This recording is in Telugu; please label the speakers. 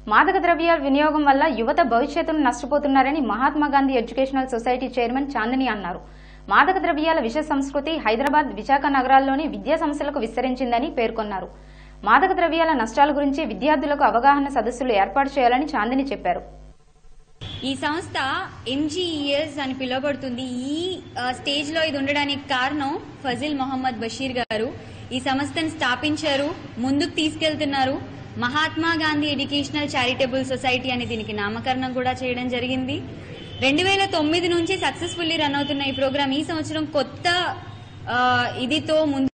Speaker 1: మాదక ద్రవ్యాల వినియోగం వల్ల యువత భవిష్యత్తును నష్టపోతున్నారని Mahatma Gandhi educational society chairman Chandini అన్నారు మాదక ద్రవ్యాల విష సంస్కృతి హైదరాబాద్ విశాఖ నగరాల్లోని విద్యా సంస్థలకు విస్తరించిందని పేర్కొన్నారు మాదక ద్రవ్యాల నష్టాల గురించి విద్యార్థులకు అవగాహన సదస్సులు ఏర్పాటు చేయాలని చాందిని చెప్పారు
Speaker 2: ఈ సంస్థ ఎంజీఈఎస్ అని పిలువబడుతుంది ఈ ఆ, స్టేజ్ లో ఇది ఉండడానికి కారణం ఫజిల్ మొహమ్మద్ బషీర్ గారు ఈ సంస్థను స్థాపించారు ముందుకు తీసుకెళ్తున్నారు Mahatma Gandhi educational charitable society అని దీనికి నామకరణం కూడా చేయడం జరిగింది రెండు వేల తొమ్మిది నుంచి సక్సెస్ఫుల్లీ రన్ అవుతున్న ఈ ప్రోగ్రామ్ ఈ సంవత్సరం కొత్త ఆ, ఇదితో ముందు